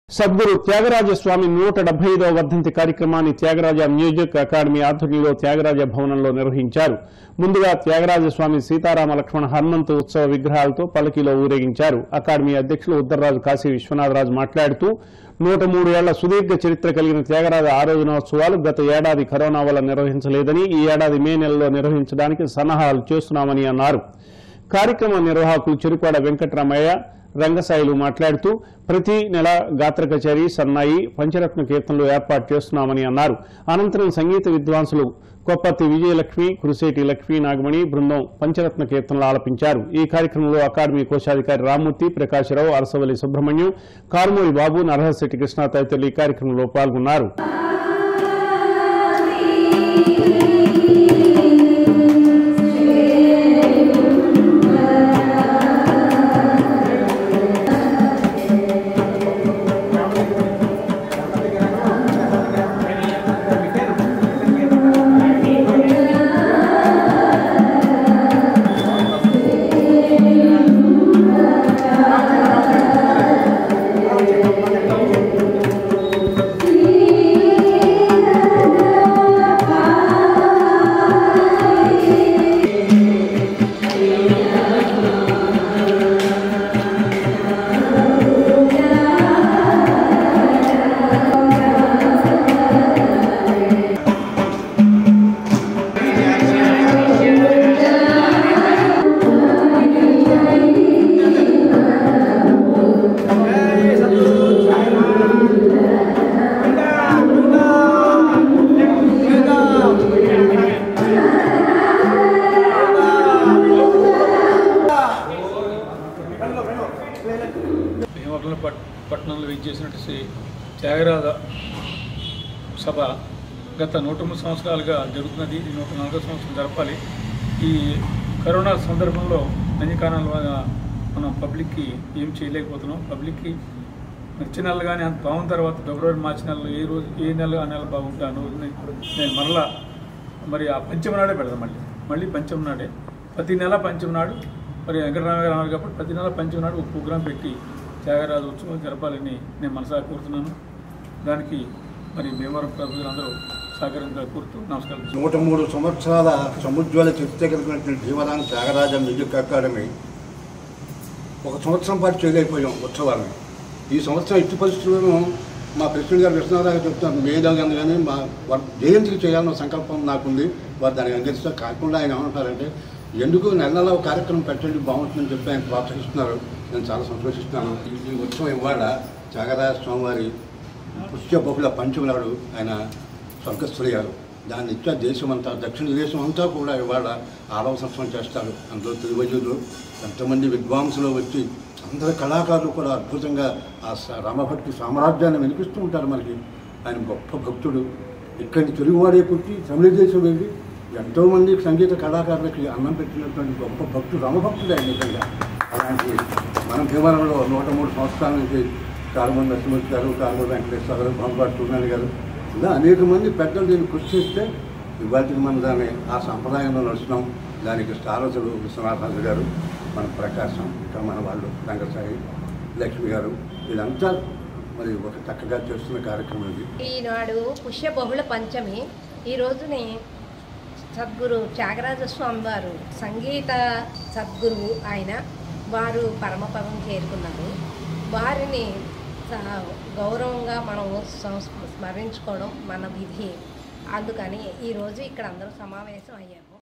సద్గురు త్యాగరాజ స్వామి నూట డెబ్బై ఐదవ వర్ధంతి కార్యక్రమాన్ని త్యాగరాజ మ్యూజిక్ అకాడమీ ఆధ్వర్యంలో త్యాగరాజ భవనంలో నిర్వహించారు ముందుగా త్యాగరాజ స్వామి సీతారామ లక్ష్మణ హనుమంతు ఉత్సవ విగ్రహాలతో పలకిలో ఊరేగించారు అకాడమీ అధ్యక్షులు ఉద్దరరాజు కాశీ విశ్వనాథరాజు మాట్లాడుతూ నూట మూడు ఏళ్ల సుదీర్ఘ చరిత్ర కలిగిన త్యాగరాజ ఆరోజనోత్సవాలు గత ఏడాది కరోనా వల్ల నిర్వహించలేదని ఈ ఏడాది మే నెలలో నిర్వహించడానికి సన్నాహాలు చేస్తున్నామని అన్నారు కార్యక్రమ నిర్వాహకులు చెరుపాడ వెంకటరామయ్య రంగసాయిలు మాట్లాడుతూ ప్రతి నెల గాత్ర కచేరీ సన్నాయి పంచరత్న కీర్తనలు ఏర్పాటు చేస్తున్నామని అన్నారు అనంతరం సంగీత విద్వాంసులు కొప్పత్తి విజయలక్ష్మి కురిసేటి లక్ష్మీ నాగమణి బృందం పంచరత్న కీర్తనలు ఆలపించారు ఈ కార్యక్రమంలో అకాడమీ కోశాధికారి రామ్మూర్తి ప్రకాశరావు అరసవల్లి సుబ్రహ్మణ్యం కారుమూరి బాబు నరహశెట్టి కృష్ణ తదితరులు ఈ కార్యక్రమంలో పాల్గొన్నారు భీమవరం పట్ పట్టణంలో విచ్చేసినట్టు శ్రీ త్యాగరాజ సభ గత నూట మూడు సంవత్సరాలుగా జరుగుతున్నది ఇది నూట నాలుగో సంవత్సరం జరపాలి ఈ కరోనా సందర్భంలో అన్ని కారణాల వల్ల మనం పబ్లిక్కి ఏం చేయలేకపోతున్నాం పబ్లిక్కి వచ్చే నెల కానీ అంత బాగున్న తర్వాత ఫిబ్రవరి మార్చి నెలలో ఏ రోజు ఏ నెల ఆ నెల బాగుంటే ఆ రోజు నేను మరలా మరి ఆ పంచమ నాడే పెడదాం మళ్ళీ మళ్ళీ పంచమ నాడే ప్రతి నెల పంచమ నాడు మరి వెంకటరామ గారు అన్నారు కాబట్టి ప్రతి నెల పంచమ నాడు ఒక ప్రోగ్రాం పెట్టి త్యాగరాజు ఉత్సవం జరపాలని నేను మనసాగా కోరుతున్నాను దానికి మరి భీమవరం ప్రజలందరూ సహకరించాలని కోరుతూ నమస్కారం నూట మూడు సంవత్సరాల సముజ్వల చరిత్ర కలిగినటువంటి భీమరాం త్యాగరాజ మ్యూజిక్ అకాడమీ ఒక సంవత్సరం పాటు చేయలేకపోయాం ఉత్సవాన్ని ఈ సంవత్సరం ఎట్టి పరిస్థితుల్లోనూ మా ప్రెసిడెంట్ గారు కృష్ణారావు గారు చెప్తాను మేధావి కానీ మా వారి జయంతికి చేయాలన్న సంకల్పం నాకుంది వారు దానికి అందిస్తారు కాకుండా ఆయన ఏమంటారంటే ఎందుకు నెల నెల ఒక కార్యక్రమం పెట్టండి బాగుంటుందని చెప్పి ఆయన ప్రోత్సహిస్తున్నారు నేను చాలా సంతోషిస్తున్నాను ఈ- ఈ ఉత్సవం ఇవాళ త్యాగరాజ స్వామివారి పుష్య బహుళ పంచమనాడు ఆయన స్వర్గస్థులయ్యారు దాన్ని ఇచ్చా దేశం అంతా దక్షిణ దేశం అంతా కూడా ఇవాళ ఆరవ సంవత్సరం చేస్తారు అందులో తిరువజులు ఎంతమంది విద్వాంసులు వచ్చి అందరు కళాకారులు కూడా అద్భుతంగా ఆ స- రామభక్తి సామ్రాజ్యాన్ని వినిపిస్తూ ఉంటారు మనకి ఆయన గొప్ప భక్తుడు ఇక్కడి తెలుగువాడే పుట్టి తమిళ దేశం వెళ్ళి ఎంతోమంది సంగీత కళాకారులకి అన్నం పెట్టినటువంటి గొప్ప భక్తుడు రామభక్తుడు ఆయన నిజంగా అలాంటి మన భీమవరంలో నూట మూడు సంవత్సరాల నుంచి కారుమూరి నరసింహూర్తి గారు కారుమూరి వెంకటేశ్వర గారు బొమ్మపాటి సూర్యనారాయణ గారు ఇలా అనేక మంది పెద్దలు దీన్ని కృషి చేస్తే ఇవాటికి మనం దాన్ని ఆ సంప్రదాయంలో నడుస్తున్నాం దానికి స్టారసులు విశ్వనాథరాజు గారు మన ప్రకాశం ఇంకా మన వాళ్ళు రంగసాయి లక్ష్మి గారు వీళ్ళంతా మరి ఒక చక్కగా చేస్తున్న కార్యక్రమం ఇది ఈనాడు పుష్య బహుళ పంచమి ఈ రోజుని సద్గురు త్యాగరాజ స్వామి వారు సంగీత సద్గురువు ఆయన వారు పరమపదం చేరుకున్నారు వారిని స- గౌరవంగా మనం సంస్- స్మరించుకోవడం మన విధి అందుకని ఈరోజు ఇక్కడ అందరూ సమావేశం అయ్యాము